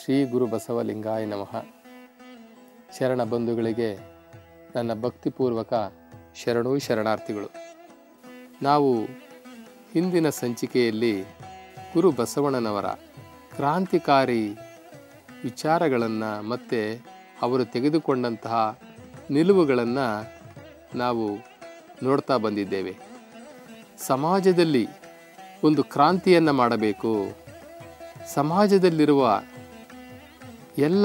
ಶ್ರೀ ಗುರು ಬಸವಲಿಂಗಾಯ ನಮಃ ಶರಣ ಬಂಧುಗಳಿಗೆ ನನ್ನ ಭಕ್ತಿಪೂರ್ವಕ ಶರಣು ಶರಣಾರ್ಥಿಗಳು ನಾವು ಹಿಂದಿನ ಸಂಚಿಕೆಯಲ್ಲಿ ಗುರು ಬಸವಣ್ಣನವರ ಕ್ರಾಂತಿಕಾರಿ ವಿಚಾರಗಳನ್ನು ಮತ್ತು ಅವರು ತೆಗೆದುಕೊಂಡಂತಹ ನಿಲುವುಗಳನ್ನು ನಾವು ನೋಡ್ತಾ ಬಂದಿದ್ದೇವೆ ಸಮಾಜದಲ್ಲಿ ಒಂದು ಕ್ರಾಂತಿಯನ್ನು ಮಾಡಬೇಕು ಸಮಾಜದಲ್ಲಿರುವ ಎಲ್ಲ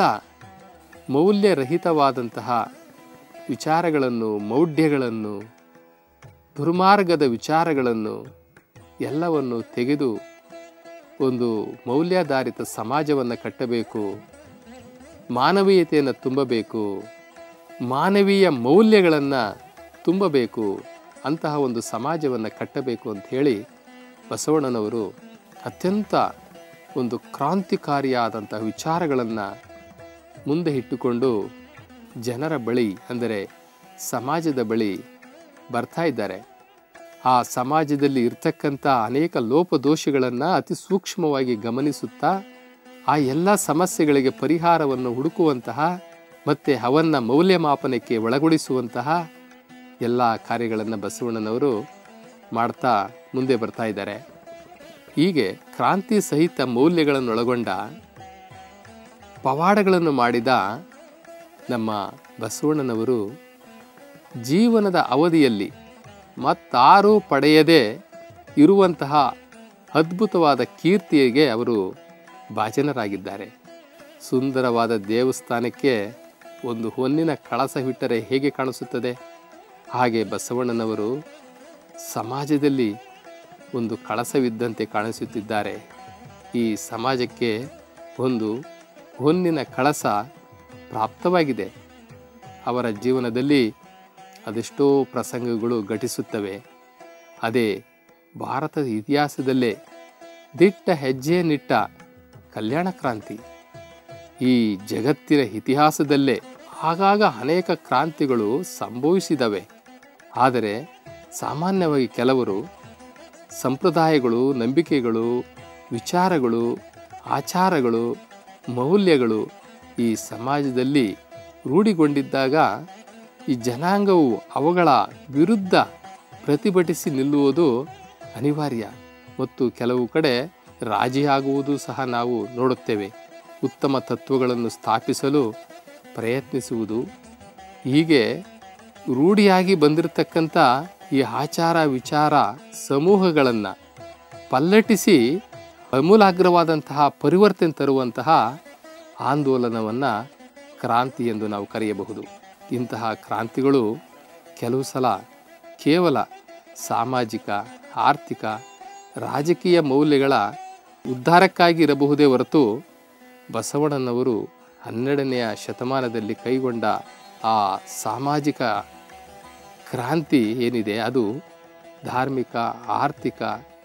ಮೌಲ್ಯರಹಿತವಾದಂತಹ ವಿಚಾರಗಳನ್ನು ಮೌಢ್ಯಗಳನ್ನು ದುರ್ಮಾರ್ಗದ ವಿಚಾರಗಳನ್ನು ಎಲ್ಲವನ್ನು ತೆಗೆದು ಒಂದು ಮೌಲ್ಯಾಧಾರಿತ ಸಮಾಜವನ್ನು ಕಟ್ಟಬೇಕು ಮಾನವೀಯತೆಯನ್ನು ತುಂಬಬೇಕು ಮಾನವೀಯ ಮೌಲ್ಯಗಳನ್ನು ತುಂಬಬೇಕು ಅಂತಹ ಒಂದು ಸಮಾಜವನ್ನು ಕಟ್ಟಬೇಕು ಅಂತ ಹೇಳಿ ಬಸವಣ್ಣನವರು ಅತ್ಯಂತ ಒಂದು ಕ್ರಾಂತಿಕಾರಿಯಾದಂತಹ ವಿಚಾರಗಳನ್ನು ಮುಂದೆ ಇಟ್ಟುಕೊಂಡು ಜನರ ಬಳಿ ಅಂದರೆ ಸಮಾಜದ ಬಳಿ ಬರ್ತಾ ಇದ್ದಾರೆ ಆ ಸಮಾಜದಲ್ಲಿ ಇರ್ತಕ್ಕಂಥ ಅನೇಕ ಲೋಪದೋಷಗಳನ್ನು ಅತಿ ಸೂಕ್ಷ್ಮವಾಗಿ ಗಮನಿಸುತ್ತಾ ಆ ಎಲ್ಲ ಸಮಸ್ಯೆಗಳಿಗೆ ಪರಿಹಾರವನ್ನು ಹುಡುಕುವಂತಹ ಮತ್ತು ಅವನ್ನು ಮೌಲ್ಯಮಾಪನಕ್ಕೆ ಒಳಗೊಳಿಸುವಂತಹ ಎಲ್ಲ ಕಾರ್ಯಗಳನ್ನು ಬಸವಣ್ಣನವರು ಮಾಡ್ತಾ ಮುಂದೆ ಬರ್ತಾ ಇದ್ದಾರೆ ಹೀಗೆ ಕ್ರಾಂತಿ ಸಹಿತ ಮೌಲ್ಯಗಳನ್ನೊಳಗೊಂಡ ಪವಾಡಗಳನ್ನು ಮಾಡಿದ ನಮ್ಮ ಬಸವಣ್ಣನವರು ಜೀವನದ ಅವಧಿಯಲ್ಲಿ ಮತ್ತಾರೂ ಪಡೆಯದೇ ಇರುವಂತಹ ಅದ್ಭುತವಾದ ಕೀರ್ತಿಗೆ ಅವರು ಭಾಜನರಾಗಿದ್ದಾರೆ ಸುಂದರವಾದ ದೇವಸ್ಥಾನಕ್ಕೆ ಒಂದು ಹೊನ್ನಿನ ಕಳಸವಿಟ್ಟರೆ ಹೇಗೆ ಕಾಣಿಸುತ್ತದೆ ಹಾಗೆ ಬಸವಣ್ಣನವರು ಸಮಾಜದಲ್ಲಿ ಒಂದು ಕಳಸವಿದ್ದಂತೆ ಕಾಣಿಸುತ್ತಿದ್ದಾರೆ ಈ ಸಮಾಜಕ್ಕೆ ಒಂದು ಹೊನ್ನಿನ ಕಳಸ ಪ್ರಾಪ್ತವಾಗಿದೆ ಅವರ ಜೀವನದಲ್ಲಿ ಅದೆಷ್ಟೋ ಪ್ರಸಂಗಗಳು ಘಟಿಸುತ್ತವೆ ಅದೇ ಭಾರತದ ಇತಿಹಾಸದಲ್ಲೇ ದಿಟ್ಟ ಹೆಜ್ಜೆಯನ್ನಿಟ್ಟ ಕಲ್ಯಾಣ ಕ್ರಾಂತಿ ಈ ಜಗತ್ತಿನ ಇತಿಹಾಸದಲ್ಲೇ ಆಗಾಗ ಅನೇಕ ಕ್ರಾಂತಿಗಳು ಸಂಭವಿಸಿದವೆ ಆದರೆ ಸಾಮಾನ್ಯವಾಗಿ ಕೆಲವರು ಸಂಪ್ರದಾಯಗಳು ನಂಬಿಕೆಗಳು ವಿಚಾರಗಳು ಆಚಾರಗಳು ಮೌಲ್ಯಗಳು ಈ ಸಮಾಜದಲ್ಲಿ ರೂಢಿಗೊಂಡಿದ್ದಾಗ ಈ ಜನಾಂಗವು ಅವುಗಳ ವಿರುದ್ಧ ಪ್ರತಿಭಟಿಸಿ ನಿಲ್ಲುವುದು ಅನಿವಾರ್ಯ ಮತ್ತು ಕೆಲವು ಕಡೆ ರಾಜಿಯಾಗುವುದು ಸಹ ನಾವು ನೋಡುತ್ತೇವೆ ಉತ್ತಮ ತತ್ವಗಳನ್ನು ಸ್ಥಾಪಿಸಲು ಪ್ರಯತ್ನಿಸುವುದು ಹೀಗೆ ರೂಢಿಯಾಗಿ ಬಂದಿರತಕ್ಕಂಥ ಈ ಆಚಾರ ವಿಚಾರ ಸಮೂಹಗಳನ್ನು ಪಲ್ಲಟಿಸಿ ಅಮೂಲಾಗ್ರವಾದಂತಹ ಪರಿವರ್ತನೆ ತರುವಂತಹ ಆಂದೋಲನವನ್ನು ಕ್ರಾಂತಿ ಎಂದು ನಾವು ಕರೆಯಬಹುದು ಇಂತಹ ಕ್ರಾಂತಿಗಳು ಕೆಲವು ಸಲ ಕೇವಲ ಸಾಮಾಜಿಕ ಆರ್ಥಿಕ ರಾಜಕೀಯ ಮೌಲ್ಯಗಳ ಉದ್ಧಾರಕ್ಕಾಗಿ ಇರಬಹುದೇ ಹೊರತು ಬಸವಣ್ಣನವರು ಹನ್ನೆರಡನೆಯ ಶತಮಾನದಲ್ಲಿ ಕೈಗೊಂಡ ಆ ಸಾಮಾಜಿಕ ಕ್ರಾಂತಿ ಏನಿದೆ ಅದು ಧಾರ್ಮಿಕ ಆರ್ಥಿಕ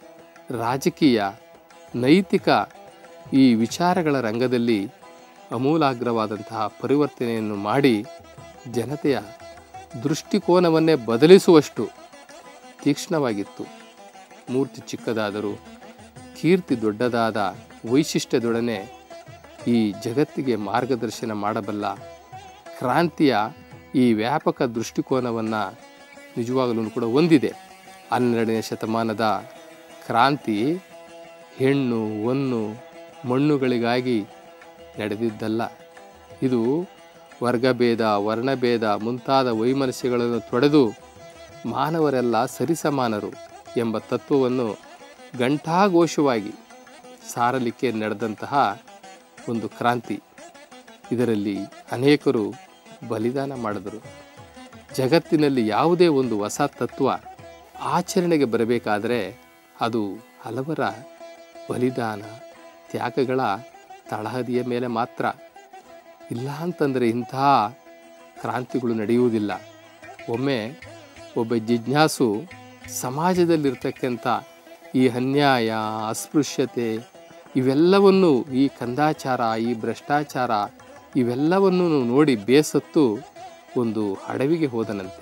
ರಾಜಕೀಯ ನೈತಿಕ ಈ ವಿಚಾರಗಳ ರಂಗದಲ್ಲಿ ಅಮೂಲಾಗ್ರವಾದಂತಹ ಪರಿವರ್ತನೆಯನ್ನು ಮಾಡಿ ಜನತೆಯ ದೃಷ್ಟಿಕೋನವನ್ನೇ ಬದಲಿಸುವಷ್ಟು ತೀಕ್ಷ್ಣವಾಗಿತ್ತು ಮೂರ್ತಿ ಚಿಕ್ಕದಾದರೂ ಕೀರ್ತಿ ದೊಡ್ಡದಾದ ವೈಶಿಷ್ಟ್ಯದೊಡನೆ ಈ ಜಗತ್ತಿಗೆ ಮಾರ್ಗದರ್ಶನ ಮಾಡಬಲ್ಲ ಕ್ರಾಂತಿಯ ಈ ವ್ಯಾಪಕ ದೃಷ್ಟಿಕೋನವನ್ನು ನಿಜವಾಗಲೂ ಕೂಡ ಹೊಂದಿದೆ ಹನ್ನೆರಡನೇ ಶತಮಾನದ ಕ್ರಾಂತಿ ಹೆಣ್ಣು ಹೊನ್ನು ಮಣ್ಣುಗಳಿಗಾಗಿ ನಡೆದಿದ್ದಲ್ಲ ಇದು ವರ್ಗಭೇದ ವರ್ಣಭೇದ ಮುಂತಾದ ವೈಮನಸ್ಯಗಳನ್ನು ತೊಡೆದು ಮಾನವರೆಲ್ಲ ಸರಿಸಮಾನರು ಎಂಬ ತತ್ವವನ್ನು ಘಂಟಾಘೋಷವಾಗಿ ಸಾರಲಿಕ್ಕೆ ನಡೆದಂತಹ ಒಂದು ಕ್ರಾಂತಿ ಇದರಲ್ಲಿ ಅನೇಕರು ಬಲಿದಾನ ಮಾಡಿದರು ಜಗತ್ತಿನಲ್ಲಿ ಯಾವುದೇ ಒಂದು ಹೊಸ ತತ್ವ ಆಚರಣೆಗೆ ಬರಬೇಕಾದರೆ ಅದು ಹಲವರ ಬಲಿದಾನ ತ್ಯಾಗಗಳ ತಳಹದಿಯ ಮೇಲೆ ಮಾತ್ರ ಇಲ್ಲ ಅಂತಂದರೆ ಇಂತಹ ಕ್ರಾಂತಿಗಳು ನಡೆಯುವುದಿಲ್ಲ ಒಮ್ಮೆ ಒಬ್ಬ ಜಿಜ್ಞಾಸು ಸಮಾಜದಲ್ಲಿರ್ತಕ್ಕಂಥ ಈ ಅನ್ಯಾಯ ಅಸ್ಪೃಶ್ಯತೆ ಇವೆಲ್ಲವನ್ನು ಈ ಕಂದಾಚಾರ ಈ ಭ್ರಷ್ಟಾಚಾರ ಇವೆಲ್ಲವನ್ನು ನೋಡಿ ಬೇಸತ್ತು ಒಂದು ಅಡವಿಗೆ ಹೋದನಂತೆ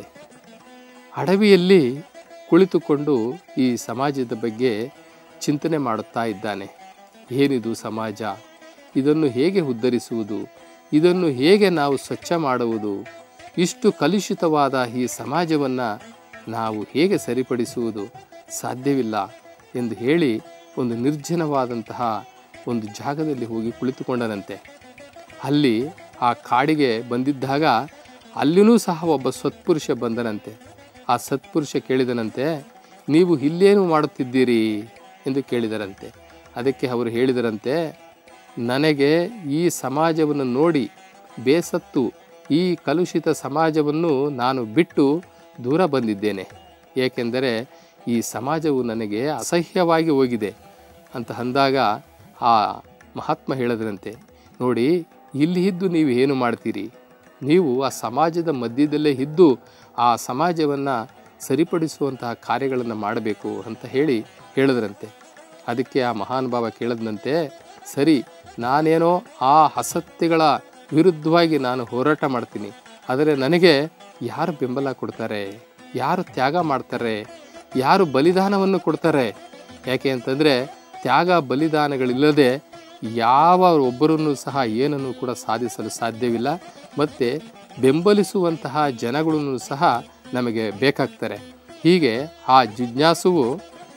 ಅಡವಿಯಲ್ಲಿ ಕುಳಿತುಕೊಂಡು ಈ ಸಮಾಜದ ಬಗ್ಗೆ ಚಿಂತನೆ ಮಾಡುತ್ತಾ ಇದ್ದಾನೆ ಏನಿದು ಸಮಾಜ ಇದನ್ನು ಹೇಗೆ ಉದ್ಧರಿಸುವುದು ಇದನ್ನು ಹೇಗೆ ನಾವು ಸ್ವಚ್ಛ ಮಾಡುವುದು ಇಷ್ಟು ಕಲುಷಿತವಾದ ಈ ಸಮಾಜವನ್ನು ನಾವು ಹೇಗೆ ಸರಿಪಡಿಸುವುದು ಸಾಧ್ಯವಿಲ್ಲ ಎಂದು ಹೇಳಿ ಒಂದು ನಿರ್ಜನವಾದಂತಹ ಒಂದು ಜಾಗದಲ್ಲಿ ಹೋಗಿ ಕುಳಿತುಕೊಂಡನಂತೆ ಅಲ್ಲಿ ಆ ಕಾಡಿಗೆ ಬಂದಿದ್ದಾಗ ಅಲ್ಲಿನೂ ಸಹ ಒಬ್ಬ ಸತ್ಪುರುಷ ಬಂದನಂತೆ ಆ ಸತ್ಪುರುಷ ಕೇಳಿದನಂತೆ ನೀವು ಇಲ್ಲೇನು ಮಾಡುತ್ತಿದ್ದೀರಿ ಎಂದು ಕೇಳಿದರಂತೆ ಅದಕ್ಕೆ ಅವರು ಹೇಳಿದರಂತೆ ನನಗೆ ಈ ಸಮಾಜವನ್ನು ನೋಡಿ ಬೇಸತ್ತು ಈ ಕಲುಷಿತ ಸಮಾಜವನ್ನು ನಾನು ಬಿಟ್ಟು ದೂರ ಬಂದಿದ್ದೇನೆ ಏಕೆಂದರೆ ಈ ಸಮಾಜವು ನನಗೆ ಅಸಹ್ಯವಾಗಿ ಹೋಗಿದೆ ಅಂತ ಅಂದಾಗ ಆ ಮಹಾತ್ಮ ಹೇಳಿದ್ರಂತೆ ನೋಡಿ ಇಲ್ಲಿ ಇದ್ದು ನೀವು ಏನು ಮಾಡ್ತೀರಿ ನೀವು ಆ ಸಮಾಜದ ಮಧ್ಯದಲ್ಲೇ ಇದ್ದು ಆ ಸಮಾಜವನ್ನು ಸರಿಪಡಿಸುವಂತಹ ಕಾರ್ಯಗಳನ್ನು ಮಾಡಬೇಕು ಅಂತ ಹೇಳಿ ಹೇಳಿದ್ರಂತೆ ಅದಕ್ಕೆ ಆ ಮಹಾನುಭಾವ ಕೇಳದಂತೆ ಸರಿ ನಾನೇನೋ ಆ ಅಸತ್ಯಗಳ ವಿರುದ್ಧವಾಗಿ ನಾನು ಹೋರಾಟ ಮಾಡ್ತೀನಿ ಆದರೆ ನನಗೆ ಯಾರು ಬೆಂಬಲ ಕೊಡ್ತಾರೆ ಯಾರು ತ್ಯಾಗ ಮಾಡ್ತಾರೆ ಯಾರು ಬಲಿದಾನವನ್ನು ಕೊಡ್ತಾರೆ ಯಾಕೆ ಅಂತಂದರೆ ತ್ಯಾಗ ಬಲಿದಾನಗಳಿಲ್ಲದೆ ಯಾವ ಒಬ್ಬರನ್ನು ಸಹ ಏನನ್ನು ಕೂಡ ಸಾಧಿಸಲು ಸಾಧ್ಯವಿಲ್ಲ ಮತ್ತು ಬೆಂಬಲಿಸುವಂತಹ ಜನಗಳನ್ನು ಸಹ ನಮಗೆ ಬೇಕಾಗ್ತಾರೆ ಹೀಗೆ ಆ ಜಿಜ್ಞಾಸುವು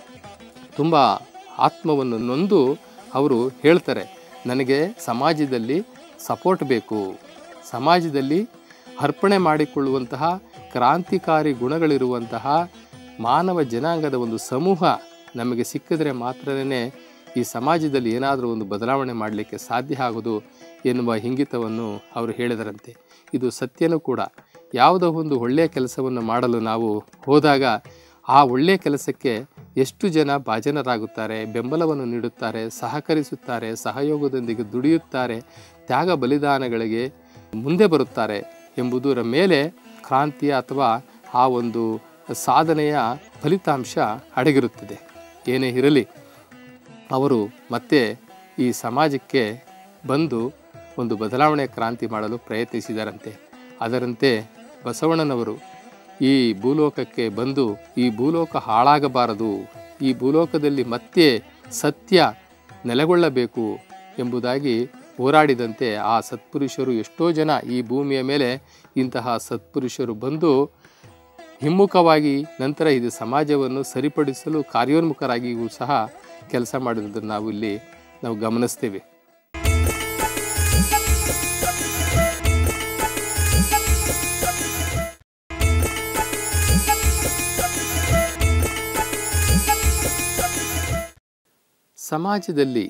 ತುಂಬ ಆತ್ಮವನ್ನು ನೊಂದು ಅವರು ಹೇಳ್ತಾರೆ ನನಗೆ ಸಮಾಜದಲ್ಲಿ ಸಪೋರ್ಟ್ ಬೇಕು ಸಮಾಜದಲ್ಲಿ ಅರ್ಪಣೆ ಮಾಡಿಕೊಳ್ಳುವಂತಹ ಕ್ರಾಂತಿಕಾರಿ ಗುಣಗಳಿರುವಂತಹ ಮಾನವ ಜನಾಂಗದ ಒಂದು ಸಮೂಹ ನಮಗೆ ಸಿಕ್ಕಿದ್ರೆ ಮಾತ್ರನೇ ಈ ಸಮಾಜದಲ್ಲಿ ಏನಾದರೂ ಒಂದು ಬದಲಾವಣೆ ಮಾಡಲಿಕ್ಕೆ ಸಾಧ್ಯ ಆಗೋದು ಎನ್ನುವ ಇಂಗಿತವನ್ನು ಅವರು ಹೇಳಿದರಂತೆ ಇದು ಸತ್ಯನೂ ಕೂಡ ಯಾವುದೋ ಒಂದು ಒಳ್ಳೆಯ ಕೆಲಸವನ್ನು ಮಾಡಲು ನಾವು ಹೋದಾಗ ಆ ಒಳ್ಳೆಯ ಕೆಲಸಕ್ಕೆ ಎಷ್ಟು ಜನ ಭಾಜನರಾಗುತ್ತಾರೆ ಬೆಂಬಲವನ್ನು ನೀಡುತ್ತಾರೆ ಸಹಕರಿಸುತ್ತಾರೆ ಸಹಯೋಗದೊಂದಿಗೆ ದುಡಿಯುತ್ತಾರೆ ತ್ಯಾಗ ಬಲಿದಾನಗಳಿಗೆ ಮುಂದೆ ಬರುತ್ತಾರೆ ಎಂಬುದರ ಮೇಲೆ ಕ್ರಾಂತಿಯ ಅಥವಾ ಆ ಒಂದು ಸಾಧನೆಯ ಫಲಿತಾಂಶ ಅಡಗಿರುತ್ತದೆ ಏನೇ ಇರಲಿ ಅವರು ಮತ್ತೆ ಈ ಸಮಾಜಕ್ಕೆ ಬಂದು ಒಂದು ಬದಲಾವಣೆ ಕ್ರಾಂತಿ ಮಾಡಲು ಪ್ರಯತ್ನಿಸಿದರಂತೆ ಅದರಂತೆ ಬಸವಣ್ಣನವರು ಈ ಭೂಲೋಕಕ್ಕೆ ಬಂದು ಈ ಭೂಲೋಕ ಹಾಳಾಗಬಾರದು ಈ ಭೂಲೋಕದಲ್ಲಿ ಮತ್ತೆ ಸತ್ಯ ನೆಲೆಗೊಳ್ಳಬೇಕು ಎಂಬುದಾಗಿ ಹೋರಾಡಿದಂತೆ ಆ ಸತ್ಪುರುಷರು ಎಷ್ಟೋ ಜನ ಈ ಭೂಮಿಯ ಮೇಲೆ ಇಂತಹ ಸತ್ಪುರುಷರು ಬಂದು ಹಿಮ್ಮುಖವಾಗಿ ನಂತರ ಇದು ಸಮಾಜವನ್ನು ಸರಿಪಡಿಸಲು ಕಾರ್ಯೋನ್ಮುಖರಾಗಿಯೂ ಸಹ ಕೆಲಸ ಮಾಡಿರೋದನ್ನು ನಾವು ಇಲ್ಲಿ ನಾವು ಗಮನಿಸ್ತೇವೆ ಸಮಾಜದಲ್ಲಿ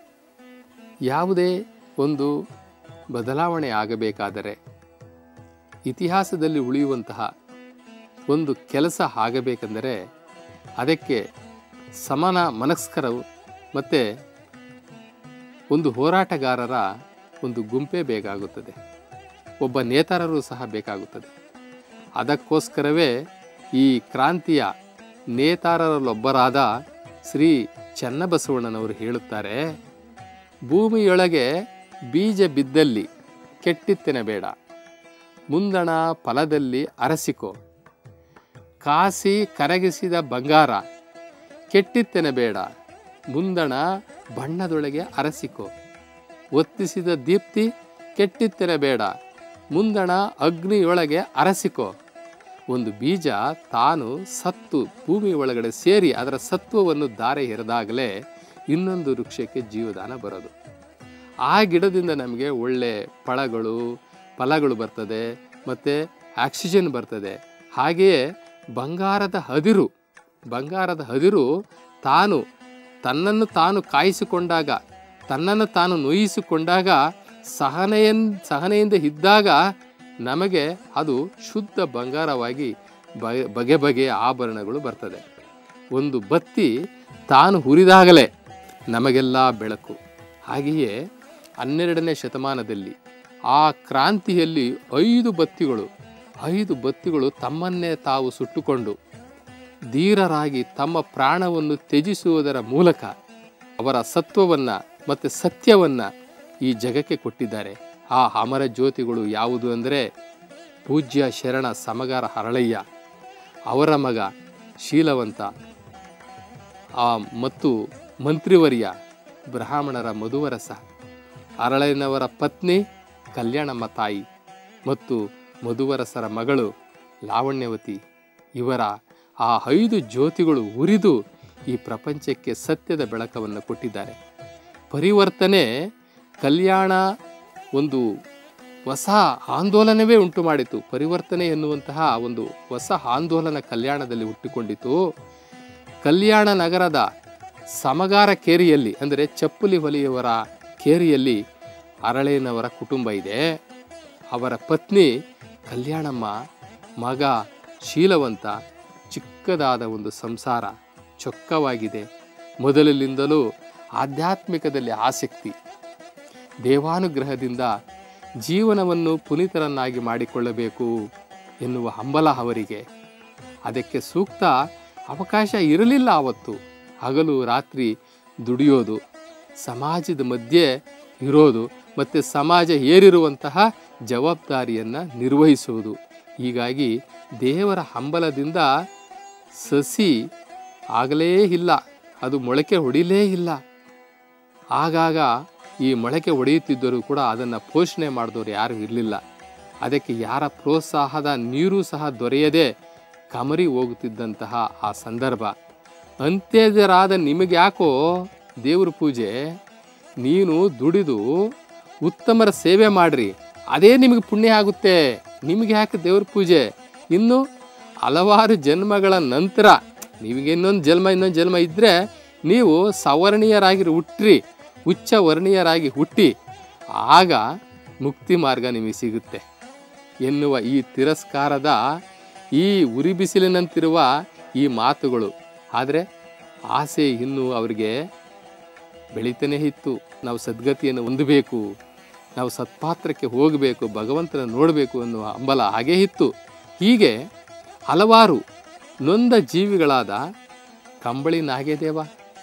ಯಾವುದೇ ಒಂದು ಬದಲಾವಣೆ ಆಗಬೇಕಾದರೆ ಇತಿಹಾಸದಲ್ಲಿ ಉಳಿಯುವಂತಹ ಒಂದು ಕೆಲಸ ಆಗಬೇಕೆಂದರೆ ಅದಕ್ಕೆ ಸಮಾನ ಮನಸ್ಕರವು ಮತ್ತು ಒಂದು ಹೋರಾಟಗಾರರ ಒಂದು ಗುಂಪೇ ಬೇಕಾಗುತ್ತದೆ ಒಬ್ಬ ನೇತಾರರು ಸಹ ಬೇಕಾಗುತ್ತದೆ ಅದಕ್ಕೋಸ್ಕರವೇ ಈ ಕ್ರಾಂತಿಯ ನೇತಾರರಲ್ಲೊಬ್ಬರಾದ ಶ್ರೀ ಚನ್ನಬಸವಣ್ಣನವರು ಹೇಳುತ್ತಾರೆ ಭೂಮಿಯೊಳಗೆ ಬೀಜ ಬಿದ್ದಲ್ಲಿ ಕೆಟ್ಟಿತ್ತೆನಬೇಡ ಮುಂದಣ ಫಲದಲ್ಲಿ ಅರಸಿಕೋ ಕಾಸಿ ಕರಗಿಸಿದ ಬಂಗಾರ ಕೆಟ್ಟಿತ್ತೆನಬೇಡ ಮುಂದಣ ಬಣ್ಣದೊಳಗೆ ಅರಸಿಕೋ ಒತ್ತಿಸಿದ ದೀಪ್ತಿ ಕೆಟ್ಟಿತ್ತೆನಬೇಡ ಮುಂದಣ ಅಗ್ನಿಯೊಳಗೆ ಅರಸಿಕೋ ಒಂದು ಬೀಜ ತಾನು ಸತ್ತು ಭೂಮಿ ಒಳಗಡೆ ಸೇರಿ ಅದರ ಸತ್ವವನ್ನು ದಾರೆ ಎರೆದಾಗಲೇ ಇನ್ನೊಂದು ವೃಕ್ಷಕ್ಕೆ ಜೀವದಾನ ಬರೋದು ಆ ಗಿಡದಿಂದ ನಮಗೆ ಒಳ್ಳೆ ಫಳಗಳು ಫಲಗಳು ಬರ್ತದೆ ಮತ್ತು ಆಕ್ಸಿಜನ್ ಬರ್ತದೆ ಹಾಗೆಯೇ ಬಂಗಾರದ ಹದಿರು ಬಂಗಾರದ ಹದಿರು ತಾನು ತನ್ನನ್ನು ತಾನು ಕಾಯಿಸಿಕೊಂಡಾಗ ತನ್ನನ್ನು ತಾನು ನೋಯಿಸಿಕೊಂಡಾಗ ಸಹನೆಯನ್ ಸಹನೆಯಿಂದ ಇದ್ದಾಗ ನಮಗೆ ಅದು ಶುದ್ಧ ಬಂಗಾರವಾಗಿ ಬಗೆ ಬಗೆ ಬಗೆಯ ಆಭರಣಗಳು ಬರ್ತದೆ ಒಂದು ಬತ್ತಿ ತಾನು ಹುರಿದಾಗಲೇ ನಮಗೆಲ್ಲ ಬೆಳಕು ಹಾಗೆಯೇ ಹನ್ನೆರಡನೇ ಶತಮಾನದಲ್ಲಿ ಆ ಕ್ರಾಂತಿಯಲ್ಲಿ ಐದು ಬತ್ತಿಗಳು ಐದು ಬತ್ತಿಗಳು ತಮ್ಮನ್ನೇ ತಾವು ಸುಟ್ಟುಕೊಂಡು ಧೀರರಾಗಿ ತಮ್ಮ ಪ್ರಾಣವನ್ನು ತ್ಯಜಿಸುವುದರ ಮೂಲಕ ಅವರ ಸತ್ವವನ್ನು ಮತ್ತು ಸತ್ಯವನ್ನು ಈ ಜಗಕ್ಕೆ ಕೊಟ್ಟಿದ್ದಾರೆ ಆ ಅಮರ ಜ್ಯೋತಿಗಳು ಯಾವುದು ಅಂದರೆ ಪೂಜ್ಯ ಶರಣ ಸಮಗಾರ ಹರಳಯ್ಯ ಅವರ ಮಗ ಶೀಲವಂತ ಆ ಮತ್ತು ಮಂತ್ರಿವರ್ಯ ಬ್ರಾಹ್ಮಣರ ಮಧುವರಸ ಅರಳಯ್ಯನವರ ಪತ್ನಿ ಕಲ್ಯಾಣಮ್ಮ ತಾಯಿ ಮತ್ತು ಮಧುವರಸರ ಮಗಳು ಲಾವಣ್ಯವತಿ ಇವರ ಆ ಐದು ಜ್ಯೋತಿಗಳು ಉರಿದು ಈ ಪ್ರಪಂಚಕ್ಕೆ ಸತ್ಯದ ಬೆಳಕವನ್ನು ಕೊಟ್ಟಿದ್ದಾರೆ ಪರಿವರ್ತನೆ ಕಲ್ಯಾಣ ಒಂದು ಹೊಸ ಆಂದೋಲನವೇ ಉಂಟು ಮಾಡಿತು ಪರಿವರ್ತನೆ ಎನ್ನುವಂತಹ ಒಂದು ಹೊಸ ಆಂದೋಲನ ಕಲ್ಯಾಣದಲ್ಲಿ ಹುಟ್ಟಿಕೊಂಡಿತು ಕಲ್ಯಾಣ ನಗರದ ಸಮಗಾರ ಕೇರಿಯಲ್ಲಿ ಅಂದರೆ ಚಪ್ಪಲಿ ಹೊಲಿಯವರ ಕೇರಿಯಲ್ಲಿ ಅರಳೇನವರ ಕುಟುಂಬ ಇದೆ ಅವರ ಪತ್ನಿ ಕಲ್ಯಾಣಮ್ಮ ಮಗ ಶೀಲವಂತ ಚಿಕ್ಕದಾದ ಒಂದು ಸಂಸಾರ ಚೊಕ್ಕವಾಗಿದೆ ಮೊದಲಿನಿಂದಲೂ ಆಧ್ಯಾತ್ಮಿಕದಲ್ಲಿ ಆಸಕ್ತಿ ದೇವಾನುಗ್ರಹದಿಂದ ಜೀವನವನ್ನು ಪುನೀತರನ್ನಾಗಿ ಮಾಡಿಕೊಳ್ಳಬೇಕು ಎನ್ನುವ ಹಂಬಲ ಅವರಿಗೆ ಅದಕ್ಕೆ ಸೂಕ್ತ ಅವಕಾಶ ಇರಲಿಲ್ಲ ಆವತ್ತು ಹಗಲು ರಾತ್ರಿ ದುಡಿಯೋದು ಸಮಾಜದ ಮಧ್ಯೆ ಇರೋದು ಮತ್ತು ಸಮಾಜ ಏರಿರುವಂತಹ ಜವಾಬ್ದಾರಿಯನ್ನು ನಿರ್ವಹಿಸುವುದು ಹೀಗಾಗಿ ದೇವರ ಹಂಬಲದಿಂದ ಸಸಿ ಆಗಲೇ ಇಲ್ಲ ಅದು ಮೊಳಕೆ ಹೊಡಿಲೇ ಇಲ್ಲ ಆಗಾಗ ಈ ಮೊಳಕೆ ಹೊಡೆಯುತ್ತಿದ್ದರೂ ಕೂಡ ಅದನ್ನು ಪೋಷಣೆ ಮಾಡಿದವರು ಯಾರೂ ಇರಲಿಲ್ಲ ಅದಕ್ಕೆ ಯಾರ ಪ್ರೋತ್ಸಾಹದ ನೀರು ಸಹ ದೊರೆಯದೆ ಕಮರಿ ಹೋಗುತ್ತಿದ್ದಂತಹ ಆ ಸಂದರ್ಭ ಅಂತ್ಯಜರಾದ ನಿಮಗೆ ಯಾಕೋ ದೇವ್ರ ಪೂಜೆ ನೀನು ದುಡಿದು ಉತ್ತಮರ ಸೇವೆ ಮಾಡ್ರಿ ಅದೇ ನಿಮಗೆ ಪುಣ್ಯ ಆಗುತ್ತೆ ನಿಮಗೆ ಯಾಕೆ ದೇವ್ರ ಪೂಜೆ ಇನ್ನು ಹಲವಾರು ಜನ್ಮಗಳ ನಂತರ ನಿಮಗೆ ಇನ್ನೊಂದು ಜನ್ಮ ಇನ್ನೊಂದು ಜನ್ಮ ಇದ್ದರೆ ನೀವು ಸವರ್ಣೀಯರಾಗಿ ಹುಟ್ಟ್ರಿ ಉಚ್ಚ ವರ್ಣೀಯರಾಗಿ ಹುಟ್ಟಿ ಆಗ ಮುಕ್ತಿ ಮಾರ್ಗ ನಿಮಗೆ ಸಿಗುತ್ತೆ ಎನ್ನುವ ಈ ತಿರಸ್ಕಾರದ ಈ ಉರಿ ಬಿಸಿಲಿನಂತಿರುವ ಈ ಮಾತುಗಳು ಆದರೆ ಆಸೆ ಇನ್ನೂ ಅವರಿಗೆ ಬೆಳೀತಾನೇ ಇತ್ತು ನಾವು ಸದ್ಗತಿಯನ್ನು ಹೊಂದಬೇಕು ನಾವು ಸತ್ಪಾತ್ರಕ್ಕೆ ಹೋಗಬೇಕು ಭಗವಂತನ ನೋಡಬೇಕು ಅನ್ನುವ ಹಂಬಲ ಹಾಗೇ ಇತ್ತು ಹೀಗೆ ಹಲವಾರು ನೊಂದ ಜೀವಿಗಳಾದ ಕಂಬಳಿ ನಾಗೇದೇವ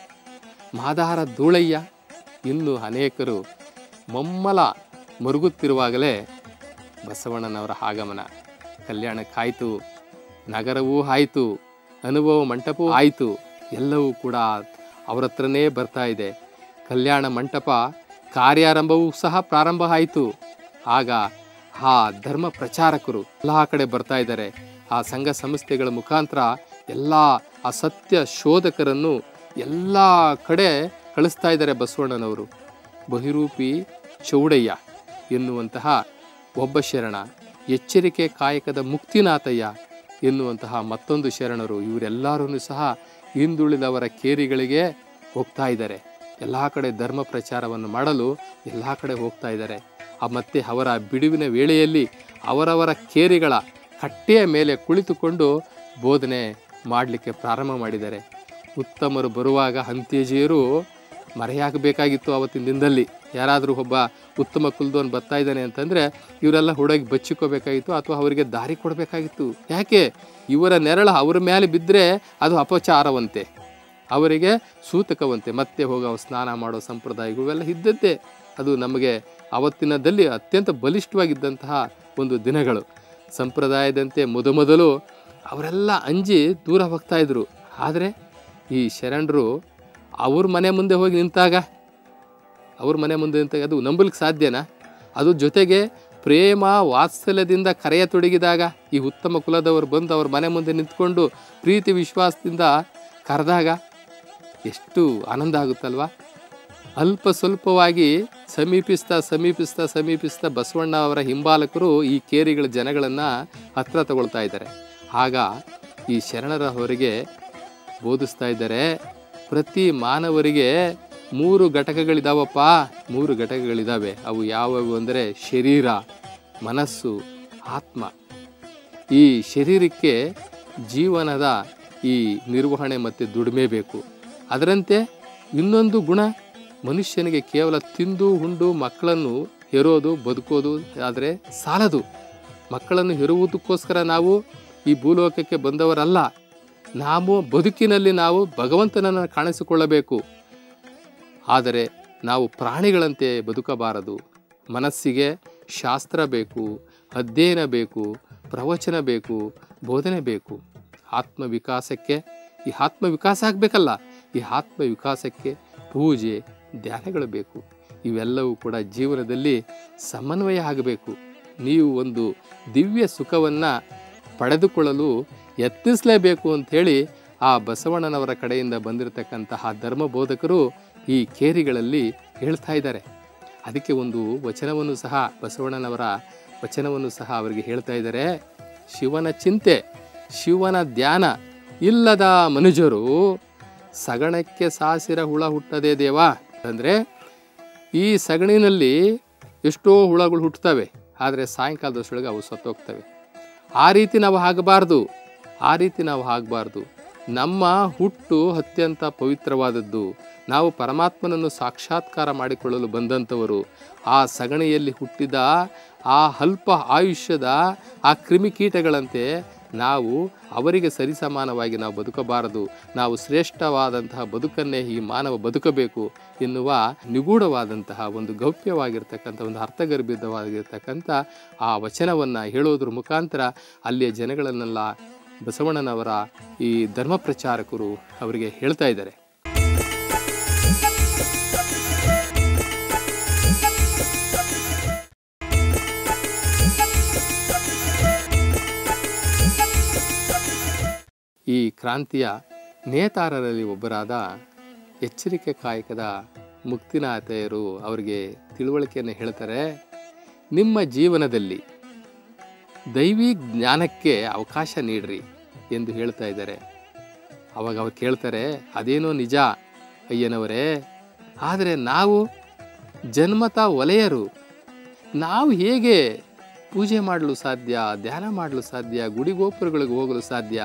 ಮಾದಾರ ಧೂಳಯ್ಯ ಇನ್ನು ಅನೇಕರು ಮಮ್ಮಲ ಮರುಗುತ್ತಿರುವಾಗಲೇ ಬಸವಣ್ಣನವರ ಆಗಮನ ಕಲ್ಯಾಣಕ್ಕಾಯಿತು ನಗರವೂ ಆಯಿತು ಅನುಭವ ಮಂಟಪವೂ ಆಯಿತು ಎಲ್ಲವೂ ಕೂಡ ಅವ್ರ ಹತ್ರನೇ ಬರ್ತಾ ಇದೆ ಕಲ್ಯಾಣ ಮಂಟಪ ಕಾರ್ಯಾರಂಭವೂ ಸಹ ಪ್ರಾರಂಭ ಆಯಿತು ಆಗ ಆ ಧರ್ಮ ಪ್ರಚಾರಕರು ಎಲ್ಲ ಕಡೆ ಬರ್ತಾ ಇದ್ದಾರೆ ಆ ಸಂಘ ಸಂಸ್ಥೆಗಳ ಮುಖಾಂತರ ಎಲ್ಲ ಆ ಸತ್ಯ ಶೋಧಕರನ್ನು ಎಲ್ಲ ಕಡೆ ಕಳಿಸ್ತಾ ಇದ್ದಾರೆ ಬಸವಣ್ಣನವರು ಬಹಿರೂಪಿ ಚೌಡಯ್ಯ ಎನ್ನುವಂತಹ ಒಬ್ಬ ಶರಣ ಎಚ್ಚರಿಕೆ ಕಾಯಕದ ಮುಕ್ತಿನಾಥಯ್ಯ ಎನ್ನುವಂತಹ ಮತ್ತೊಂದು ಶರಣರು ಇವರೆಲ್ಲರೂ ಸಹ ಹಿಂದುಳಿದವರ ಕೇರಿಗಳಿಗೆ ಹೋಗ್ತಾ ಇದ್ದಾರೆ ಎಲ್ಲ ಕಡೆ ಧರ್ಮ ಪ್ರಚಾರವನ್ನು ಮಾಡಲು ಎಲ್ಲ ಕಡೆ ಹೋಗ್ತಾ ಇದ್ದಾರೆ ಆ ಮತ್ತೆ ಅವರ ಬಿಡುವಿನ ವೇಳೆಯಲ್ಲಿ ಅವರವರ ಕೇರಿಗಳ ಕಟ್ಟೆಯ ಮೇಲೆ ಕುಳಿತುಕೊಂಡು ಬೋಧನೆ ಮಾಡಲಿಕ್ಕೆ ಪ್ರಾರಂಭ ಮಾಡಿದ್ದಾರೆ ಉತ್ತಮರು ಬರುವಾಗ ಅಂತ್ಯಜೀಯರು ಮರೆಯಾಗಬೇಕಾಗಿತ್ತು ಆವತ್ತಿನ ದಿನದಲ್ಲಿ ಯಾರಾದರೂ ಒಬ್ಬ ಉತ್ತಮ ಕುಲದವನು ಬರ್ತಾ ಇದ್ದಾನೆ ಅಂತಂದರೆ ಇವರೆಲ್ಲ ಹುಡುಗಿ ಬಚ್ಚಿಕೋಬೇಕಾಗಿತ್ತು ಅಥವಾ ಅವರಿಗೆ ದಾರಿ ಕೊಡಬೇಕಾಗಿತ್ತು ಯಾಕೆ ಇವರ ನೆರಳು ಅವರ ಮೇಲೆ ಬಿದ್ದರೆ ಅದು ಅಪಚಾರವಂತೆ ಅವರಿಗೆ ಸೂತಕವಂತೆ ಮತ್ತೆ ಹೋಗಿ ಅವು ಸ್ನಾನ ಮಾಡೋ ಸಂಪ್ರದಾಯಗಳು ಇವೆಲ್ಲ ಇದ್ದದ್ದೇ ಅದು ನಮಗೆ ಆವತ್ತಿನದಲ್ಲಿ ಅತ್ಯಂತ ಬಲಿಷ್ಠವಾಗಿದ್ದಂತಹ ಒಂದು ದಿನಗಳು ಸಂಪ್ರದಾಯದಂತೆ ಮೊದಮೊದಲು ಅವರೆಲ್ಲ ಅಂಜಿ ದೂರ ಹೋಗ್ತಾ ಇದ್ರು ಆದರೆ ಈ ಶರಣರು ಅವ್ರ ಮನೆ ಮುಂದೆ ಹೋಗಿ ನಿಂತಾಗ ಅವ್ರ ಮನೆ ಮುಂದೆ ನಿಂತಾಗ ಅದು ನಂಬಲಿಕ್ಕೆ ಸಾಧ್ಯನಾ ಅದು ಜೊತೆಗೆ ಪ್ರೇಮ ವಾತ್ಸಲ್ಯದಿಂದ ಕರೆಯ ತೊಡಗಿದಾಗ ಈ ಉತ್ತಮ ಕುಲದವರು ಬಂದು ಅವ್ರ ಮನೆ ಮುಂದೆ ನಿಂತ್ಕೊಂಡು ಪ್ರೀತಿ ವಿಶ್ವಾಸದಿಂದ ಕರೆದಾಗ ಎಷ್ಟು ಆನಂದ ಆಗುತ್ತಲ್ವಾ ಅಲ್ಪ ಸ್ವಲ್ಪವಾಗಿ ಸಮೀಪಿಸ್ತಾ ಸಮೀಪಿಸ್ತಾ ಸಮೀಪಿಸ್ತಾ ಬಸವಣ್ಣ ಅವರ ಹಿಂಬಾಲಕರು ಈ ಕೇರಿಗಳ ಜನಗಳನ್ನು ಹತ್ರ ತಗೊಳ್ತಾ ಇದ್ದಾರೆ ಆಗ ಈ ಶರಣರ ಹೊರಗೆ ಬೋಧಿಸ್ತಾ ಇದ್ದಾರೆ ಪ್ರತಿ ಮಾನವರಿಗೆ ಮೂರು ಘಟಕಗಳಿದಾವಪ್ಪ ಮೂರು ಘಟಕಗಳಿದ್ದಾವೆ ಅವು ಯಾವುವು ಅಂದರೆ ಶರೀರ ಮನಸ್ಸು ಆತ್ಮ ಈ ಶರೀರಕ್ಕೆ ಜೀವನದ ಈ ನಿರ್ವಹಣೆ ಮತ್ತು ದುಡಿಮೆ ಬೇಕು ಅದರಂತೆ ಇನ್ನೊಂದು ಗುಣ ಮನುಷ್ಯನಿಗೆ ಕೇವಲ ತಿಂದು ಉಂಡು ಮಕ್ಕಳನ್ನು ಹೆರೋದು ಬದುಕೋದು ಆದರೆ ಸಾಲದು ಮಕ್ಕಳನ್ನು ಹೆರುವುದಕ್ಕೋಸ್ಕರ ನಾವು ಈ ಭೂಲೋಕಕ್ಕೆ ಬಂದವರಲ್ಲ ನಾವು ಬದುಕಿನಲ್ಲಿ ನಾವು ಭಗವಂತನನ್ನು ಕಾಣಿಸಿಕೊಳ್ಳಬೇಕು ಆದರೆ ನಾವು ಪ್ರಾಣಿಗಳಂತೆ ಬದುಕಬಾರದು ಮನಸ್ಸಿಗೆ ಶಾಸ್ತ್ರ ಬೇಕು ಅಧ್ಯಯನ ಬೇಕು ಪ್ರವಚನ ಬೇಕು ಬೋಧನೆ ಬೇಕು ಆತ್ಮ ವಿಕಾಸಕ್ಕೆ ಈ ಆತ್ಮ ವಿಕಾಸ ಆಗಬೇಕಲ್ಲ ಈ ಆತ್ಮ ವಿಕಾಸಕ್ಕೆ ಪೂಜೆ ಧ್ಯಾನಗಳು ಬೇಕು ಇವೆಲ್ಲವೂ ಕೂಡ ಜೀವನದಲ್ಲಿ ಸಮನ್ವಯ ಆಗಬೇಕು ನೀವು ಒಂದು ದಿವ್ಯ ಸುಖವನ್ನು ಪಡೆದುಕೊಳ್ಳಲು ಯತ್ನಿಸಲೇಬೇಕು ಅಂಥೇಳಿ ಆ ಬಸವಣ್ಣನವರ ಕಡೆಯಿಂದ ಬಂದಿರತಕ್ಕಂತಹ ಧರ್ಮ ಬೋಧಕರು ಈ ಕೇರಿಗಳಲ್ಲಿ ಹೇಳ್ತಾ ಇದ್ದಾರೆ ಅದಕ್ಕೆ ಒಂದು ವಚನವನ್ನು ಸಹ ಬಸವಣ್ಣನವರ ವಚನವನ್ನು ಸಹ ಅವರಿಗೆ ಹೇಳ್ತಾ ಇದ್ದಾರೆ ಶಿವನ ಚಿಂತೆ ಶಿವನ ಧ್ಯಾನ ಇಲ್ಲದ ಮನುಜರು ಸಗಣಕ್ಕೆ ಸಾಸಿರ ಹುಳ ಹುಟ್ಟದೆ ದೇವಾ ಅಂದರೆ ಈ ಸಗಣಿನಲ್ಲಿ ಎಷ್ಟೋ ಹುಳಗಳು ಹುಟ್ಟುತ್ತವೆ ಆದರೆ ಸಾಯಂಕಾಲದಷ್ಟೊಳಗೆ ಅವು ಸತ್ತೋಗ್ತವೆ ಆ ರೀತಿ ನಾವು ಆಗಬಾರ್ದು ಆ ರೀತಿ ನಾವು ಆಗಬಾರ್ದು ನಮ್ಮ ಹುಟ್ಟು ಅತ್ಯಂತ ಪವಿತ್ರವಾದದ್ದು ನಾವು ಪರಮಾತ್ಮನನ್ನು ಸಾಕ್ಷಾತ್ಕಾರ ಮಾಡಿಕೊಳ್ಳಲು ಬಂದಂಥವರು ಆ ಸಗಣಿಯಲ್ಲಿ ಹುಟ್ಟಿದ ಆ ಅಲ್ಪ ಆಯುಷ್ಯದ ಆ ಕ್ರಿಮಿಕೀಟಗಳಂತೆ ನಾವು ಅವರಿಗೆ ಸರಿಸಮಾನವಾಗಿ ನಾವು ಬದುಕಬಾರದು ನಾವು ಶ್ರೇಷ್ಠವಾದಂತಹ ಬದುಕನ್ನೇ ಈ ಮಾನವ ಬದುಕಬೇಕು ಎನ್ನುವ ನಿಗೂಢವಾದಂತಹ ಒಂದು ಗೌಪ್ಯವಾಗಿರ್ತಕ್ಕಂಥ ಒಂದು ಅರ್ಥಗರ್ಭಿತವಾಗಿರ್ತಕ್ಕಂಥ ಆ ವಚನವನ್ನು ಹೇಳೋದ್ರ ಮುಖಾಂತರ ಅಲ್ಲಿಯ ಜನಗಳನ್ನೆಲ್ಲ ಬಸವಣ್ಣನವರ ಈ ಧರ್ಮ ಪ್ರಚಾರಕರು ಅವರಿಗೆ ಹೇಳ್ತಾ ಇದ್ದಾರೆ ಈ ಕ್ರಾಂತಿಯ ನೇತಾರರಲ್ಲಿ ಒಬ್ಬರಾದ ಎಚ್ಚರಿಕೆ ಕಾಯಕದ ಮುಕ್ತಿನಾಥೆಯರು ಅವರಿಗೆ ತಿಳುವಳಿಕೆಯನ್ನು ಹೇಳ್ತಾರೆ ನಿಮ್ಮ ಜೀವನದಲ್ಲಿ ದೈವಿ ಜ್ಞಾನಕ್ಕೆ ಅವಕಾಶ ನೀಡ್ರಿ ಎಂದು ಹೇಳ್ತಾ ಇದ್ದಾರೆ ಅವಾಗ ಅವ್ರು ಕೇಳ್ತಾರೆ ಅದೇನೋ ನಿಜ ಅಯ್ಯನವರೇ ಆದರೆ ನಾವು ಜನ್ಮತ ವಲಯರು ನಾವು ಹೇಗೆ ಪೂಜೆ ಮಾಡಲು ಸಾಧ್ಯ ಧ್ಯಾನ ಮಾಡಲು ಸಾಧ್ಯ ಗುಡಿಗೋಪುರಗಳಿಗೆ ಹೋಗಲು ಸಾಧ್ಯ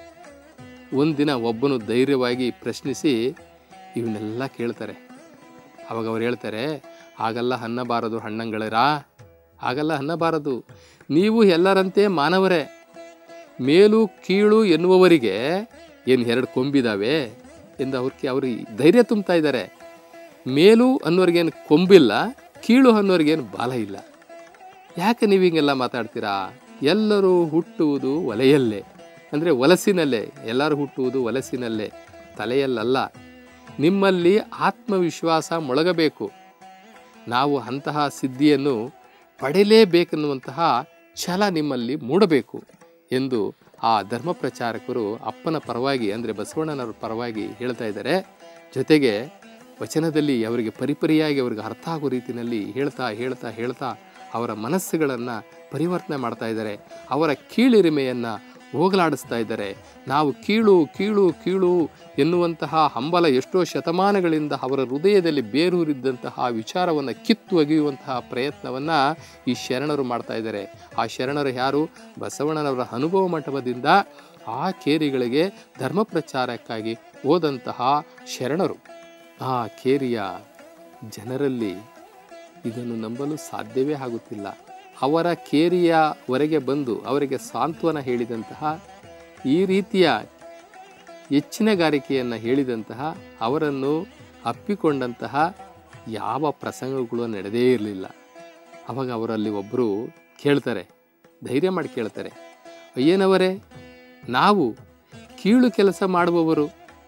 ಒಂದಿನ ಒಬ್ಬನು ಧೈರ್ಯವಾಗಿ ಪ್ರಶ್ನಿಸಿ ಇವನ್ನೆಲ್ಲ ಕೇಳ್ತಾರೆ ಅವಾಗ ಅವ್ರು ಹೇಳ್ತಾರೆ ಹಾಗಲ್ಲ ಅನ್ನಬಾರದು ಹಣ್ಣಂಗಳರಾ ಹಾಗಲ್ಲ ಅನ್ನಬಾರದು ನೀವು ಎಲ್ಲರಂತೆ ಮಾನವರೇ ಮೇಲು ಕೀಳು ಎನ್ನುವವರಿಗೆ ಏನು ಎರಡು ಕೊಂಬಿದಾವೆ ಎಂದು ಅವ್ರಿಗೆ ಅವ್ರಿಗೆ ಧೈರ್ಯ ತುಂಬ್ತಾ ಇದ್ದಾರೆ ಮೇಲು ಅನ್ನೋರಿಗೇನು ಕೊಂಬಿಲ್ಲ ಕೀಳು ಅನ್ನೋರಿಗೇನು ಬಾಲ ಇಲ್ಲ ಯಾಕೆ ನೀವು ಹಿಂಗೆಲ್ಲ ಮಾತಾಡ್ತೀರಾ ಎಲ್ಲರೂ ಹುಟ್ಟುವುದು ಒಲೆಯಲ್ಲೇ ಅಂದರೆ ವಲಸಿನಲ್ಲೇ ಎಲ್ಲರೂ ಹುಟ್ಟುವುದು ವಲಸಿನಲ್ಲೇ ತಲೆಯಲ್ಲಲ್ಲ ನಿಮ್ಮಲ್ಲಿ ಆತ್ಮವಿಶ್ವಾಸ ಮೊಳಗಬೇಕು ನಾವು ಅಂತಹ ಸಿದ್ಧಿಯನ್ನು ಪಡೆಯಲೇಬೇಕೆನ್ನುವಂತಹ ಛಲ ನಿಮ್ಮಲ್ಲಿ ಮೂಡಬೇಕು ಎಂದು ಆ ಧರ್ಮ ಪ್ರಚಾರಕರು ಅಪ್ಪನ ಪರವಾಗಿ ಅಂದರೆ ಬಸವಣ್ಣನವರ ಪರವಾಗಿ ಹೇಳ್ತಾ ಇದ್ದಾರೆ ಜೊತೆಗೆ ವಚನದಲ್ಲಿ ಅವರಿಗೆ ಪರಿಪರಿಯಾಗಿ ಅವರಿಗೆ ಅರ್ಥ ಆಗೋ ರೀತಿಯಲ್ಲಿ ಹೇಳ್ತಾ ಹೇಳ್ತಾ ಹೇಳ್ತಾ ಅವರ ಮನಸ್ಸುಗಳನ್ನು ಪರಿವರ್ತನೆ ಮಾಡ್ತಾ ಇದ್ದಾರೆ ಅವರ ಕೀಳಿರಿಮೆಯನ್ನು ಹೋಗಲಾಡಿಸ್ತಾ ಇದ್ದಾರೆ ನಾವು ಕೀಳು ಕೀಳು ಕೀಳು ಎನ್ನುವಂತಹ ಹಂಬಲ ಎಷ್ಟೋ ಶತಮಾನಗಳಿಂದ ಅವರ ಹೃದಯದಲ್ಲಿ ಬೇರೂರಿದ್ದಂತಹ ವಿಚಾರವನ್ನು ಕಿತ್ತು ಒಗೆಯುವಂತಹ ಪ್ರಯತ್ನವನ್ನು ಈ ಶರಣರು ಮಾಡ್ತಾ ಇದ್ದಾರೆ ಆ ಶರಣರು ಯಾರು ಬಸವಣ್ಣನವರ ಅನುಭವ ಮಂಟಪದಿಂದ ಆ ಕೇರಿಗಳಿಗೆ ಧರ್ಮ ಪ್ರಚಾರಕ್ಕಾಗಿ ಹೋದಂತಹ ಶರಣರು ಆ ಕೇರಿಯ ಜನರಲ್ಲಿ ಇದನ್ನು ನಂಬಲು ಸಾಧ್ಯವೇ ಆಗುತ್ತಿಲ್ಲ ಅವರ ಕೇರಿಯವರೆಗೆ ಬಂದು ಅವರಿಗೆ ಸಾಂತ್ವನ ಹೇಳಿದಂತಹ ಈ ರೀತಿಯ ಹೆಚ್ಚಿನಗಾರಿಕೆಯನ್ನು ಹೇಳಿದಂತಹ ಅವರನ್ನು ಅಪ್ಪಿಕೊಂಡಂತಹ ಯಾವ ಪ್ರಸಂಗಗಳು ನಡೆದೇ ಇರಲಿಲ್ಲ ಅವಾಗ ಅವರಲ್ಲಿ ಒಬ್ಬರು ಕೇಳ್ತಾರೆ ಧೈರ್ಯ ಮಾಡಿ ಕೇಳ್ತಾರೆ ಅಯ್ಯನವರೇ ನಾವು ಕೀಳು ಕೆಲಸ ಮಾಡುವವರು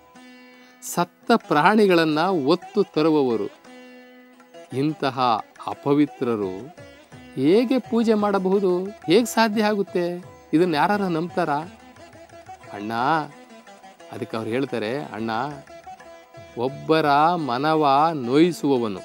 ಸತ್ತ ಪ್ರಾಣಿಗಳನ್ನು ಒತ್ತು ತರುವವರು ಇಂತಹ ಅಪವಿತ್ರರು ಹೇಗೆ ಪೂಜೆ ಮಾಡಬಹುದು ಹೇಗೆ ಸಾಧ್ಯ ಆಗುತ್ತೆ ಇದನ್ನು ಯಾರು ನಂಬ್ತಾರ ಅಣ್ಣ ಅದಕ್ಕೆ ಅವ್ರು ಹೇಳ್ತಾರೆ ಅಣ್ಣ ಒಬ್ಬರ ಮನವ ನೋಯಿಸುವವನು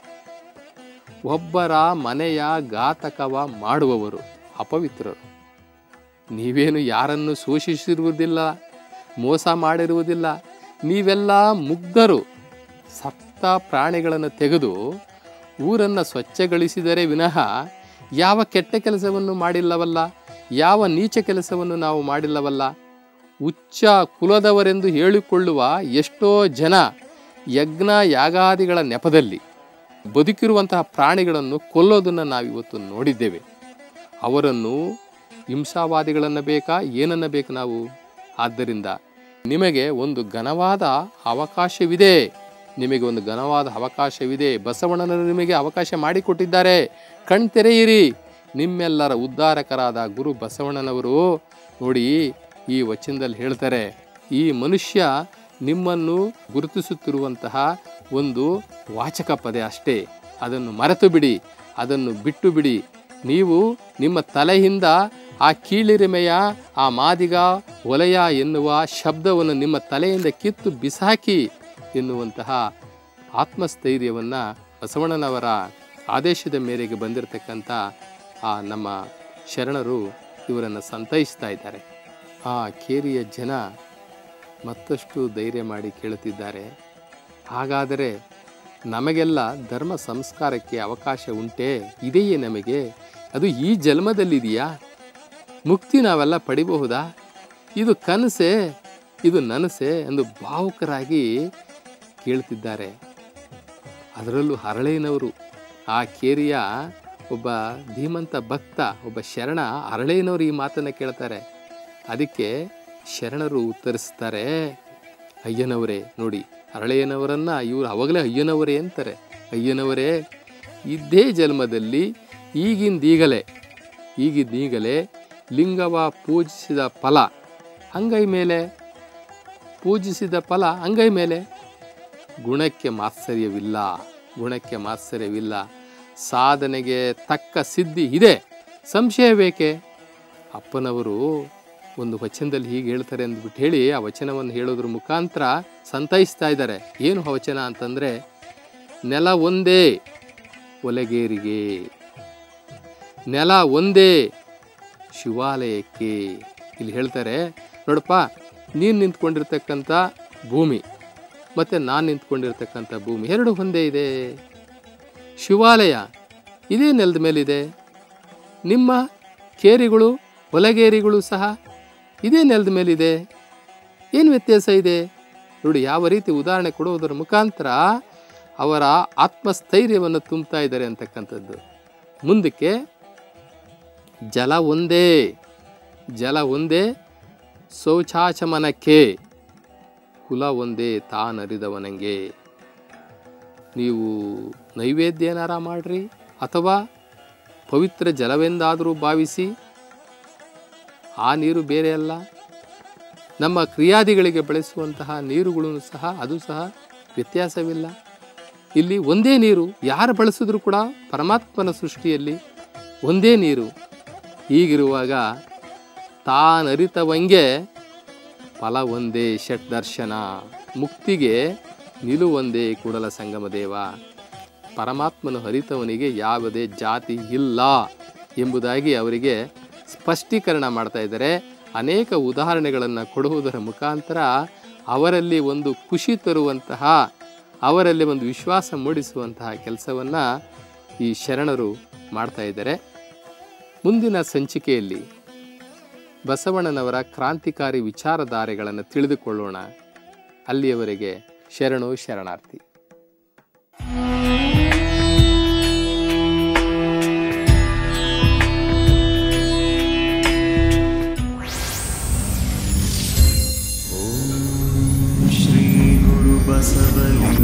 ಒಬ್ಬರ ಮನೆಯ ಘಾತಕವ ಮಾಡುವವರು ಅಪವಿತ್ರರು ನೀವೇನು ಯಾರನ್ನು ಶೋಷಿಸಿರುವುದಿಲ್ಲ ಮೋಸ ಮಾಡಿರುವುದಿಲ್ಲ ನೀವೆಲ್ಲ ಮುಗ್ಧರು ಸತ್ತ ಪ್ರಾಣಿಗಳನ್ನು ತೆಗೆದು ಊರನ್ನು ಸ್ವಚ್ಛಗೊಳಿಸಿದರೆ ವಿನಃ ಯಾವ ಕೆಟ್ಟ ಕೆಲಸವನ್ನು ಮಾಡಿಲ್ಲವಲ್ಲ ಯಾವ ನೀಚ ಕೆಲಸವನ್ನು ನಾವು ಮಾಡಿಲ್ಲವಲ್ಲ ಉಚ್ಚ ಕುಲದವರೆಂದು ಹೇಳಿಕೊಳ್ಳುವ ಎಷ್ಟೋ ಜನ ಯಜ್ಞ ಯಾಗಾದಿಗಳ ನೆಪದಲ್ಲಿ ಬದುಕಿರುವಂತಹ ಪ್ರಾಣಿಗಳನ್ನು ಕೊಲ್ಲೋದನ್ನು ನಾವಿವತ್ತು ನೋಡಿದ್ದೇವೆ ಅವರನ್ನು ಹಿಂಸಾವಾದಿಗಳನ್ನು ಬೇಕಾ ಏನನ್ನ ಬೇಕು ನಾವು ಆದ್ದರಿಂದ ನಿಮಗೆ ಒಂದು ಘನವಾದ ಅವಕಾಶವಿದೆ ನಿಮಗೆ ಒಂದು ಘನವಾದ ಅವಕಾಶವಿದೆ ಬಸವಣ್ಣನರು ನಿಮಗೆ ಅವಕಾಶ ಮಾಡಿಕೊಟ್ಟಿದ್ದಾರೆ ಕಣ್ತೆರೆಯಿರಿ ನಿಮ್ಮೆಲ್ಲರ ಉದ್ಧಾರಕರಾದ ಗುರು ಬಸವಣ್ಣನವರು ನೋಡಿ ಈ ವಚನದಲ್ಲಿ ಹೇಳ್ತಾರೆ ಈ ಮನುಷ್ಯ ನಿಮ್ಮನ್ನು ಗುರುತಿಸುತ್ತಿರುವಂತಹ ಒಂದು ವಾಚಕ ಪದ ಅಷ್ಟೇ ಅದನ್ನು ಮರೆತು ಬಿಡಿ ಅದನ್ನು ಬಿಟ್ಟು ಬಿಡಿ ನೀವು ನಿಮ್ಮ ತಲೆಯಿಂದ ಆ ಕೀಳಿರಿಮೆಯ ಆ ಮಾದಿಗ ಒಲೆಯ ಎನ್ನುವ ಶಬ್ದವನ್ನು ನಿಮ್ಮ ತಲೆಯಿಂದ ಕಿತ್ತು ಬಿಸಾಕಿ ಎನ್ನುವಂತಹ ಆತ್ಮಸ್ಥೈರ್ಯವನ್ನು ಬಸವಣ್ಣನವರ ಆದೇಶದ ಮೇರೆಗೆ ಬಂದಿರತಕ್ಕಂಥ ಆ ನಮ್ಮ ಶರಣರು ಇವರನ್ನು ಸಂತೈಸ್ತಾ ಇದ್ದಾರೆ ಆ ಕೇರಿಯ ಜನ ಮತ್ತಷ್ಟು ಧೈರ್ಯ ಮಾಡಿ ಕೇಳುತ್ತಿದ್ದಾರೆ ಹಾಗಾದರೆ ನಮಗೆಲ್ಲ ಧರ್ಮ ಸಂಸ್ಕಾರಕ್ಕೆ ಅವಕಾಶ ಉಂಟೆ ಇದೆಯೇ ನಮಗೆ ಅದು ಈ ಜನ್ಮದಲ್ಲಿದೆಯಾ ಮುಕ್ತಿ ನಾವೆಲ್ಲ ಪಡಿಬಹುದಾ ಇದು ಕನಸೆ ಇದು ನನಸೆ ಎಂದು ಭಾವುಕರಾಗಿ ಕೇಳ್ತಿದ್ದಾರೆ ಅದರಲ್ಲೂ ಹರಳೇನವರು ಆ ಕೇರಿಯ ಒಬ್ಬ ಧೀಮಂತ ಭಕ್ತ ಒಬ್ಬ ಶರಣ ಹರಳೇನವರು ಈ ಮಾತನ್ನು ಕೇಳ್ತಾರೆ ಅದಕ್ಕೆ ಶರಣರು ಉತ್ತರಿಸ್ತಾರೆ ಅಯ್ಯನವರೇ ನೋಡಿ ಹರಳೆಯನವರನ್ನ ಇವರು ಅವಾಗಲೇ ಅಯ್ಯನವರೇ ಅಂತಾರೆ ಅಯ್ಯನವರೇ ಇದ್ದೇ ಜನ್ಮದಲ್ಲಿ ಈಗಿಂದೀಗಲೇ ಈಗಿಂದೀಗಲೇ ಲಿಂಗವ ಪೂಜಿಸಿದ ಫಲ ಅಂಗೈ ಮೇಲೆ ಪೂಜಿಸಿದ ಫಲ ಅಂಗೈ ಮೇಲೆ ಗುಣಕ್ಕೆ ಮಾತ್ಸರ್ಯವಿಲ್ಲ ಗುಣಕ್ಕೆ ಮಾತ್ಸರ್ಯವಿಲ್ಲ ಸಾಧನೆಗೆ ತಕ್ಕ ಸಿದ್ಧಿ ಇದೆ ಸಂಶಯ ಬೇಕೆ ಅಪ್ಪನವರು ಒಂದು ವಚನದಲ್ಲಿ ಹೀಗೆ ಹೇಳ್ತಾರೆ ಅಂದ್ಬಿಟ್ಟು ಹೇಳಿ ಆ ವಚನವನ್ನು ಹೇಳೋದ್ರ ಮುಖಾಂತರ ಸಂತೈಸ್ತಾ ಇದ್ದಾರೆ ಏನು ಆ ವಚನ ಅಂತಂದರೆ ನೆಲ ಒಂದೇ ಒಲೆಗೇರಿಗೆ ನೆಲ ಒಂದೇ ಶಿವಾಲಯಕ್ಕೆ ಇಲ್ಲಿ ಹೇಳ್ತಾರೆ ನೋಡಪ್ಪ ನೀನು ನಿಂತ್ಕೊಂಡಿರ್ತಕ್ಕಂಥ ಭೂಮಿ ಮತ್ತು ನಾನು ನಿಂತ್ಕೊಂಡಿರ್ತಕ್ಕಂಥ ಭೂಮಿ ಎರಡು ಒಂದೇ ಇದೆ ಶಿವಾಲಯ ಇದೇ ನೆಲದ ಮೇಲಿದೆ ನಿಮ್ಮ ಕೇರಿಗಳು ಹೊಲಗೇರಿಗಳು ಸಹ ಇದೇ ನೆಲದ ಮೇಲಿದೆ ಏನು ವ್ಯತ್ಯಾಸ ಇದೆ ನೋಡಿ ಯಾವ ರೀತಿ ಉದಾಹರಣೆ ಕೊಡುವುದರ ಮುಖಾಂತರ ಅವರ ಆತ್ಮಸ್ಥೈರ್ಯವನ್ನು ತುಂಬ್ತಾ ಇದ್ದಾರೆ ಅಂತಕ್ಕಂಥದ್ದು ಮುಂದಕ್ಕೆ ಜಲ ಒಂದೇ ಜಲ ಒಂದೇ ಶೌಚಾಚಮನಕ್ಕೆ ಕುಲ ಒಂದೇ ತಾನರಿದವನಂಗೆ ನೀವು ನೈವೇದ್ಯ ಏನಾರ ಮಾಡ್ರಿ ಅಥವಾ ಪವಿತ್ರ ಜಲವೆಂದಾದರೂ ಭಾವಿಸಿ ಆ ನೀರು ಬೇರೆ ಅಲ್ಲ ನಮ್ಮ ಕ್ರಿಯಾದಿಗಳಿಗೆ ಬಳಸುವಂತಹ ನೀರುಗಳು ಸಹ ಅದು ಸಹ ವ್ಯತ್ಯಾಸವಿಲ್ಲ ಇಲ್ಲಿ ಒಂದೇ ನೀರು ಯಾರು ಬಳಸಿದ್ರು ಕೂಡ ಪರಮಾತ್ಮನ ಸೃಷ್ಟಿಯಲ್ಲಿ ಒಂದೇ ನೀರು ಹೀಗಿರುವಾಗ ತಾನರಿತವಂಗೆ ಫಲ ಒಂದೇ ಷಟ್ ದರ್ಶನ ಮುಕ್ತಿಗೆ ನಿಲುವೊಂದೇ ಕೂಡಲ ಸಂಗಮ ದೇವ ಪರಮಾತ್ಮನು ಹರಿತವನಿಗೆ ಯಾವುದೇ ಜಾತಿ ಇಲ್ಲ ಎಂಬುದಾಗಿ ಅವರಿಗೆ ಸ್ಪಷ್ಟೀಕರಣ ಮಾಡ್ತಾ ಇದ್ದಾರೆ ಅನೇಕ ಉದಾಹರಣೆಗಳನ್ನು ಕೊಡುವುದರ ಮುಖಾಂತರ ಅವರಲ್ಲಿ ಒಂದು ಖುಷಿ ತರುವಂತಹ ಅವರಲ್ಲಿ ಒಂದು ವಿಶ್ವಾಸ ಮೂಡಿಸುವಂತಹ ಕೆಲಸವನ್ನು ಈ ಶರಣರು ಮಾಡ್ತಾ ಇದ್ದಾರೆ ಮುಂದಿನ ಸಂಚಿಕೆಯಲ್ಲಿ ಬಸವಣ್ಣನವರ ಕ್ರಾಂತಿಕಾರಿ ವಿಚಾರಧಾರೆಗಳನ್ನು ತಿಳಿದುಕೊಳ್ಳೋಣ ಅಲ್ಲಿಯವರೆಗೆ ಶರಣು ಶರಣಾರ್ಥಿ श्रीगुरुबसवलिं